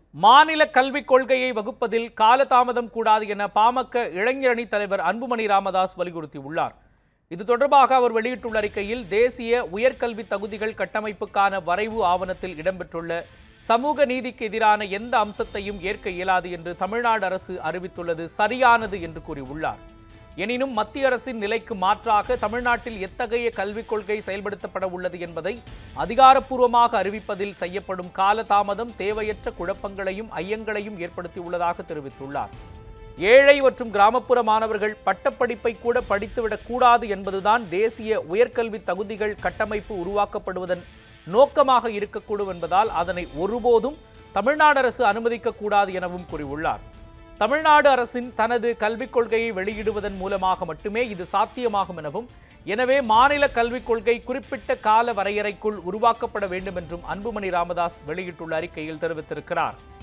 மாநில கல்விக் கொள்கையை வகுப்பதில் காலதாமதம் கூடாது என பாமக இளைஞரணி தலைவர் அன்புமணி ராமதாஸ் வலியுறுத்தியுள்ளார் இது தொடர்பாக அவர் வெளியிட்டுள்ள அறிக்கையில் தேசிய உயர்கல்வி தகுதிகள் கட்டமைப்புக்கான வரைவு ஆவணத்தில் இடம்பெற்றுள்ள சமூக நீதிக்கு எதிரான எந்த அம்சத்தையும் ஏற்க இயலாது என்று தமிழ்நாடு அரசு அறிவித்துள்ளது சரியானது என்று கூறியுள்ளார் எனினும் மத்திய அரசின் நிலைக்கு மாற்றாக தமிழ்நாட்டில் எத்தகைய கல்விக் கொள்கை செயல்படுத்தப்பட உள்ளது என்பதை அதிகாரப்பூர்வமாக அறிவிப்பதில் செய்யப்படும் காலதாமதம் தேவையற்ற குழப்பங்களையும் ஐயங்களையும் ஏற்படுத்தியுள்ளதாக தெரிவித்துள்ளார் ஏழை மற்றும் கிராமப்புற மாணவர்கள் பட்டப்படிப்பை கூட படித்துவிடக் கூடாது என்பதுதான் தேசிய உயர்கல்வி தகுதிகள் கட்டமைப்பு உருவாக்கப்படுவதன் நோக்கமாக இருக்கக்கூடும் என்பதால் அதனை ஒருபோதும் தமிழ்நாடு அரசு அனுமதிக்க கூடாது எனவும் கூறியுள்ளார் தமிழ்நாடு அரசின் தனது கல்விக் கொள்கையை வெளியிடுவதன் மூலமாக மட்டுமே இது சாத்தியமாகும் எனவும் எனவே மாநில கல்விக் கொள்கை குறிப்பிட்ட கால வரையறைக்குள் உருவாக்கப்பட வேண்டும் என்றும் அன்புமணி ராமதாஸ் வெளியிட்டுள்ள அறிக்கையில் தெரிவித்திருக்கிறார்